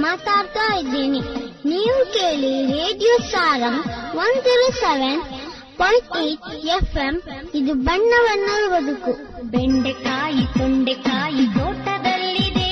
ಮಾತಾಡ್ತಾ ಇದ್ದೀನಿ ನೀವು ಕೇಳಿ radio Sarang one zero seven point eight F M ಇದು ಬಣ್ಣ ಬಣ್ಣದ ಬದುಕು ಬೆಂಡೆಕಾಯಿ ತೊಂಡೆಕಾಯಿ ತೋಟದಲ್ಲಿದೆ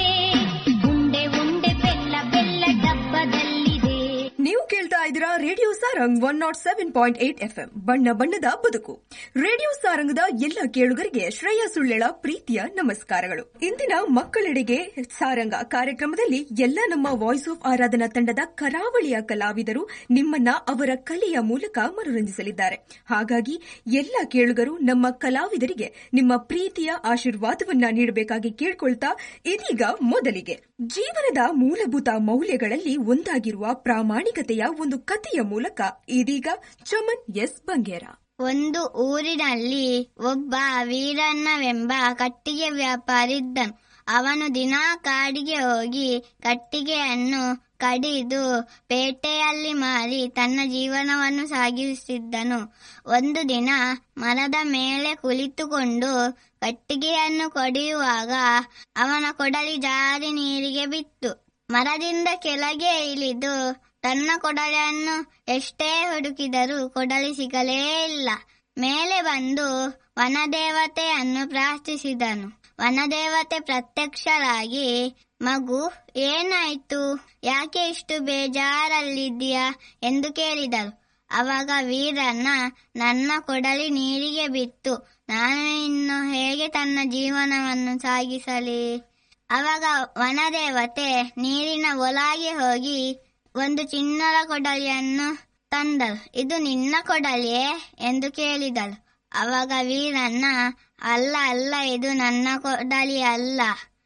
ಉಂಡೆ ಉಂಡೆ ಬೆಲ್ಲ ಬೆಲ್ಲ ಡಬ್ಬದಲ್ಲಿದೆ ನೀವು ಕೇಳ್ತಾ ಇದ್ದೀರಾ radio Sarang one nought seven point eight F M ಬಣ್ಣ ಬಣ್ಣದ ಬದುಕು ರೇಡಿಯೋ ಸಾರಂಗದ ಎಲ್ಲ ಕೇಳುಗರಿಗೆ ಶ್ರೇಯ ಸುಳ್ಳೆಳ ಪ್ರೀತಿಯ ನಮಸ್ಕಾರಗಳು ಇಂದಿನ ಮಕ್ಕಳೆಡೆಗೆ ಸಾರಂಗ ಕಾರ್ಯಕ್ರಮದಲ್ಲಿ ಎಲ್ಲ ನಮ್ಮ ವಾಯ್ಸ್ ಆಫ್ ಆರಾಧನಾ ತಂಡದ ಕರಾವಳಿಯ ಕಲಾವಿದರು ನಿಮ್ಮನ್ನ ಅವರ ಕಲೆಯ ಮೂಲಕ ಮನರಂಜಿಸಲಿದ್ದಾರೆ ಹಾಗಾಗಿ ಎಲ್ಲ ಕೇಳುಗರು ನಮ್ಮ ಕಲಾವಿದರಿಗೆ ನಿಮ್ಮ ಪ್ರೀತಿಯ ಆಶೀರ್ವಾದವನ್ನ ನೀಡಬೇಕಾಗಿ ಕೇಳ್ಕೊಳ್ತಾ ಇದೀಗ ಮೊದಲಿಗೆ ಜೀವನದ ಮೂಲಭೂತ ಮೌಲ್ಯಗಳಲ್ಲಿ ಒಂದಾಗಿರುವ ಪ್ರಾಮಾಣಿಕತೆಯ ಒಂದು ಕಥೆಯ ಮೂಲಕ ಇದೀಗ ಚಮನ್ ಎಸ್ ಬಂಗೇರ ಒಂದು ಊರಿನಲ್ಲಿ ಒಬ್ಬ ವೀರಣ್ಣವೆಂಬ ಕಟ್ಟಿಗೆ ವ್ಯಾಪಾರಿ ಇದ್ದನು ಅವನು ದಿನಾ ಕಾಡಿಗೆ ಹೋಗಿ ಕಟ್ಟಿಗೆಯನ್ನು ಕಡಿದು ಪೇಟೆಯಲ್ಲಿ ಮಾರಿ ತನ್ನ ಜೀವನವನ್ನು ಸಾಗಿಸುತ್ತಿದ್ದನು ಒಂದು ದಿನ ಮರದ ಮೇಲೆ ಕುಳಿತುಕೊಂಡು ಕಟ್ಟಿಗೆಯನ್ನು ಕಡಿಯುವಾಗ ಅವನ ಕೊಡಲಿ ಜಾರಿ ನೀರಿಗೆ ಬಿತ್ತು ಮರದಿಂದ ಕೆಳಗೆ ಇಳಿದು ತನ್ನ ಕೊಡಲಿಯನ್ನು ಎಷ್ಟೇ ಹುಡುಕಿದರೂ ಕೊಡಲಿ ಸಿಗಲೇ ಇಲ್ಲ ಮೇಲೆ ಬಂದು ವನದೇವತೆಯನ್ನು ಪ್ರಾರ್ಥಿಸಿದನು ವನದೇವತೆ ಪ್ರತ್ಯಕ್ಷರಾಗಿ ಮಗು ಏನಾಯ್ತು ಯಾಕೆ ಇಷ್ಟು ಬೇಜಾರಲ್ಲಿದ್ದೀಯಾ ಎಂದು ಕೇಳಿದರು ಅವಾಗ ವೀರಣ್ಣ ನನ್ನ ಕೊಡಲಿ ನೀರಿಗೆ ಬಿತ್ತು ನಾನು ಇನ್ನು ಹೇಗೆ ತನ್ನ ಜೀವನವನ್ನು ಸಾಗಿಸಲಿ ಅವಾಗ ವನದೇವತೆ ನೀರಿನ ಒಳಗೆ ಹೋಗಿ ಒಂದು ಚಿನ್ನದ ಕೊಡಲಿಯನ್ನು ತಂದಳು ಇದು ನಿನ್ನ ಕೊಡಲಿಯೇ ಎಂದು ಕೇಳಿದಳು ಅವಾಗ ವೀರಣ್ಣ ಅಲ್ಲ ಅಲ್ಲ ಇದು ನನ್ನ ಕೊಡಲಿ ಅಲ್ಲ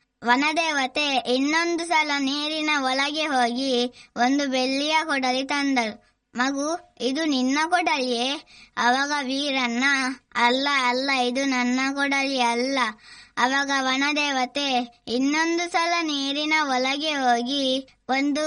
ವನದೇವತೆ ಇನ್ನೊಂದು ಸಲ ನೀರಿನ ಒಳಗೆ ಹೋಗಿ ಒಂದು ಬೆಳ್ಳಿಯ ಕೊಡಲಿ ತಂದಳು ಮಗು ಇದು ನಿನ್ನ ಕೊಡಲಿಯೇ ಅವಾಗ ವೀರಣ್ಣ ಅಲ್ಲ ಅಲ್ಲ ಇದು ನನ್ನ ಕೊಡಲಿ ಅಲ್ಲ ಅವಾಗ ವನದೇವತೆ ಇನ್ನೊಂದು ಸಲ ನೀರಿನ ಒಳಗೆ ಹೋಗಿ ಒಂದು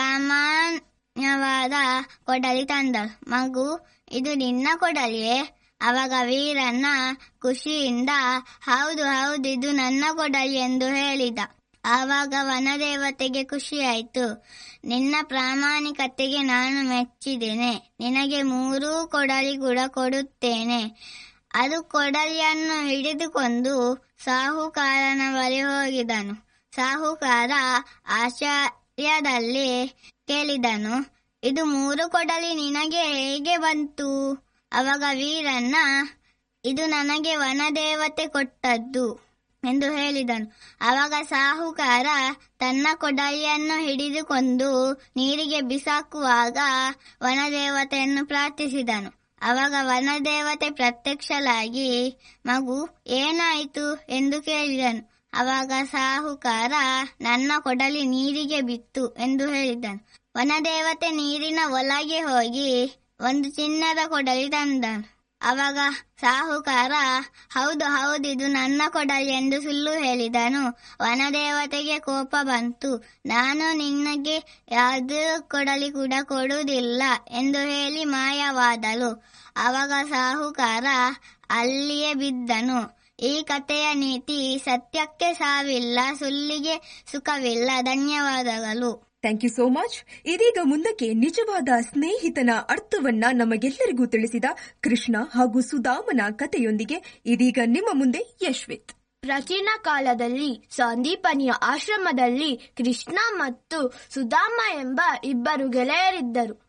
ಸಾಮಾನ್ಯವಾದ ಕೊಡಲಿ ತಂದಳು ಮಗು ಇದು ನಿನ್ನ ಕೊಡಲಿಯೇ ಅವಾಗ ವೀರಣ್ಣ ಖುಷಿಯಿಂದ ಹೌದು ಹೌದು ಇದು ನನ್ನ ಕೊಡಲಿ ಎಂದು ಹೇಳಿದ ಆವಾಗ ವನದೇವತೆಗೆ ಖುಷಿಯಾಯಿತು ನಿನ್ನ ಪ್ರಾಮಾಣಿಕತೆಗೆ ನಾನು ಮೆಚ್ಚಿದ್ದೇನೆ ನಿನಗೆ ಮೂರೂ ಕೊಡಲಿ ಕೂಡ ಕೊಡುತ್ತೇನೆ ಅದು ಕೊಡಲಿಯನ್ನು ಹಿಡಿದುಕೊಂಡು ಸಾಹುಕಾರನ ಬಳಿ ಹೋಗಿದನು ಸಾಹುಕಾರ ಆಶ್ಚರ್ಯದಲ್ಲಿ ಕೇಳಿದನು ಇದು ಮೂರು ಕೊಡಲಿ ನಿನಗೆ ಹೇಗೆ ಬಂತು ಅವಾಗ ವೀರಣ್ಣ ಇದು ನನಗೆ ವನದೇವತೆ ಕೊಟ್ಟದ್ದು ಎಂದು ಹೇಳಿದನು ಅವಾಗ ಸಾಹುಕಾರ ತನ್ನ ಕೊಡಲಿಯನ್ನು ಹಿಡಿದುಕೊಂಡು ನೀರಿಗೆ ಬಿಸಾಕುವಾಗ ವನದೇವತೆಯನ್ನು ಪ್ರಾರ್ಥಿಸಿದನು ಅವಾಗ ವನದೇವತೆ ಪ್ರತ್ಯಕ್ಷಲಾಗಿ ಮಗು ಏನಾಯಿತು ಎಂದು ಕೇಳಿದನು ಅವಾಗ ಸಾಹುಕಾರ ನನ್ನ ಕೊಡಲಿ ನೀರಿಗೆ ಬಿತ್ತು ಎಂದು ಹೇಳಿದನು ವನದೇವತೆ ನೀರಿನ ಒಳಗೆ ಹೋಗಿ ಒಂದು ಚಿನ್ನದ ಕೊಡಲಿ ತಂದನು ಅವಾಗ ಸಾಹುಕಾರ ಹೌದು ಹೌದು ಇದು ನನ್ನ ಕೊಡಲಿ ಎಂದು ಸುಳ್ಳು ಹೇಳಿದನು ವನದೇವತೆಗೆ ಕೋಪ ಬಂತು ನಾನು ನಿನಗೆ ಯಾವುದೇ ಕೊಡಲಿ ಕೂಡ ಕೊಡುವುದಿಲ್ಲ ಎಂದು ಹೇಳಿ ಮಾಯವಾದಳು ಅವಾಗ ಸಾಹುಕಾರ ಅಲ್ಲಿಯೇ ಬಿದ್ದನು ಈ ಕಥೆಯ ನೀತಿ ಸತ್ಯಕ್ಕೆ ಸಾವಿಲ್ಲ ಸುಳ್ಳಿಗೆ ಸುಖವಿಲ್ಲ ಧನ್ಯವಾದಗಳು ಥ್ಯಾಂಕ್ ಯು ಸೋ ಮಚ್ ಇದೀಗ ಮುಂದಕ್ಕೆ ನಿಜವಾದ ಸ್ನೇಹಿತನ ಅರ್ಥವನ್ನ ನಮಗೆಲ್ಲರಿಗೂ ತಿಳಿಸಿದ ಕೃಷ್ಣ ಹಾಗೂ ಸುಧಾಮನ ಕಥೆಯೊಂದಿಗೆ ಇದೀಗ ನಿಮ್ಮ ಮುಂದೆ ಯಶ್ವಿತ್ ಪ್ರಾಚೀನ ಕಾಲದಲ್ಲಿ ಸಂದೀಪನಿಯ ಆಶ್ರಮದಲ್ಲಿ ಕೃಷ್ಣ ಮತ್ತು ಸುಧಾಮ ಎಂಬ ಇಬ್ಬರು ಗೆಳೆಯರಿದ್ದರು